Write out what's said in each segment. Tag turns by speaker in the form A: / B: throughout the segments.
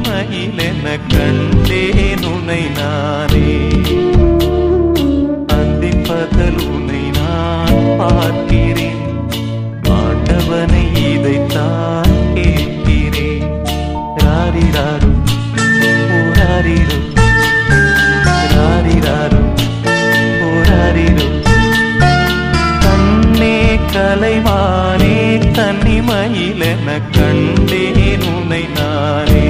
A: தன்னிமயிலென கண்டேன் உனை நானே அந்திப்பகல் உனை நான் பார்க்கிறேன் ஆண்டவனை இதைத்தான் கேட்கிறேன் ராரிராரும் ஓராரிரும் ராரிராரும் ஓராரிரும் கண்ணே கலைமானே தன்னிமயிலென கண்டேன் உனை நானே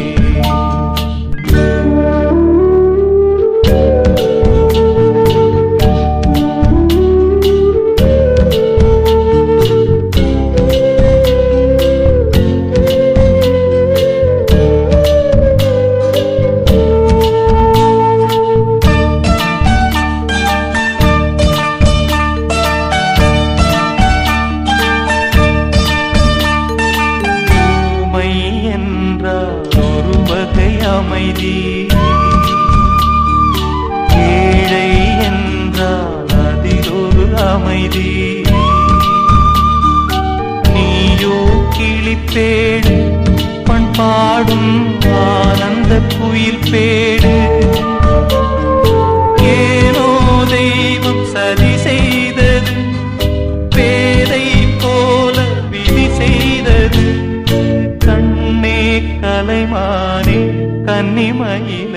A: ஊமை என்றால் ஒரு வகை அமைதி ஏழை என்றால் அதில் ஒரு அமைதி நீயோ கிளிப்பேடு பண்பாடும் ஆனந்த குயில் பேடு ஏனோ தெய்வம் சதி செய்தது பேதை போல விதி செய்தது கண்ணே கலைமானே கன்னிமயில்